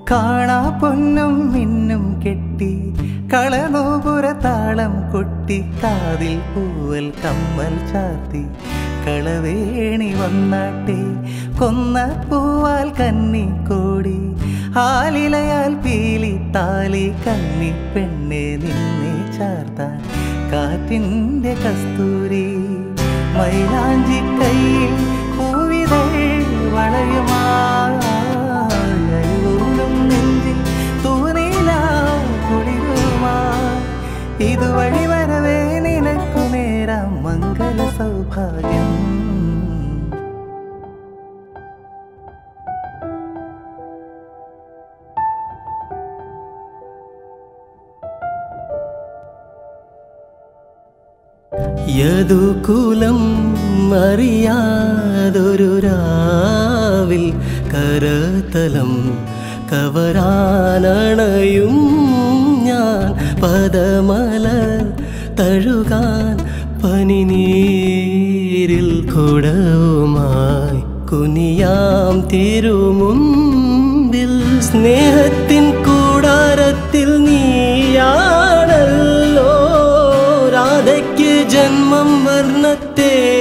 കാണാ പൊന്നും മിന്നും കെട്ടി കളനോപുര താളം കൊട്ടി കാതിൽ പൂവൽ കമ്മൽ ചാർത്തി കളവേണി വന്നാട്ടെ കൊന്ന പൂവാൽ കന്നി കോടി ആലിലയാൽ പീലി താലി കന്നി പെണ്ണെ നിന്നെ ചാർത്താൻ കാറ്റിൻ്റെ കസ്തൂരി മൈലാഞ്ചി കയ്യിൽ പൂവിതൾ വളയുമായും നെഞ്ചിൽ തൂനിലാ കുളിരുമാ ഇതുവഴി വരവേ നിനക്കു നേരാം മംഗള സൗഭാഗ്യം യദുകുലം അറിയാതൊരു രാവിൽ കരതലം കവരാനണയും ഞാൻ പദമല തഴുകാൻ പനിനീരിൽ കുടവുമായി കുനിയാം തിരുമുമ്പിൽ സ്നേഹത്തിൻ കൂടാരത്തിൽ നീയാണല്ലോ രാധയ്ക്ക് ജന്മം വർണ്ണത്തെ